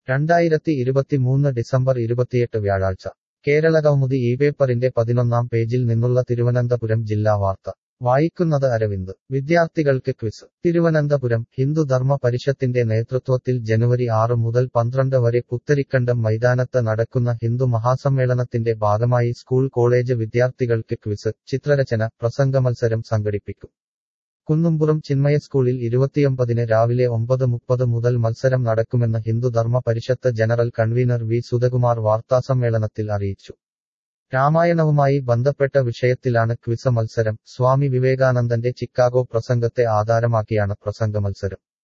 രണ്ടായിരത്തി ഇരുപത്തിമൂന്ന് ഡിസംബർ ഇരുപത്തിയെട്ട് വ്യാഴാഴ്ച കേരളകൗമുദി ഈ പേപ്പറിന്റെ പതിനൊന്നാം പേജിൽ നിന്നുള്ള തിരുവനന്തപുരം ജില്ലാ വാർത്ത വായിക്കുന്നത് അരവിന്ദ് വിദ്യാർത്ഥികൾക്ക് ക്വിസ് തിരുവനന്തപുരം ഹിന്ദു ധർമ്മ പരിഷത്തിന്റെ നേതൃത്വത്തിൽ ജനുവരി ആറ് മുതൽ പന്ത്രണ്ട് വരെ പുത്തരിക്കണ്ടം മൈതാനത്ത് നടക്കുന്ന ഹിന്ദു മഹാസമ്മേളനത്തിന്റെ ഭാഗമായി സ്കൂൾ കോളേജ് വിദ്യാർത്ഥികൾക്ക് ക്വിസ് ചിത്രരചന പ്രസംഗമത്സരം സംഘടിപ്പിക്കും കുന്നുംപുറം ചിന്മയ സ്കൂളിൽ ഇരുപത്തിയൊമ്പതിന് രാവിലെ ഒമ്പത് മുപ്പത് മുതൽ മത്സരം നടക്കുമെന്ന് Hindu Dharma Parishad general convener V Sudhakumar വാർത്താസമ്മേളനത്തിൽ അറിയിച്ചു രാമായണവുമായി ബന്ധപ്പെട്ട വിഷയത്തിലാണ് ക്വിസ് മത്സരം സ്വാമി വിവേകാനന്ദന്റെ ചിക്കാഗോ പ്രസംഗത്തെ ആധാരമാക്കിയാണ് പ്രസംഗ മത്സരം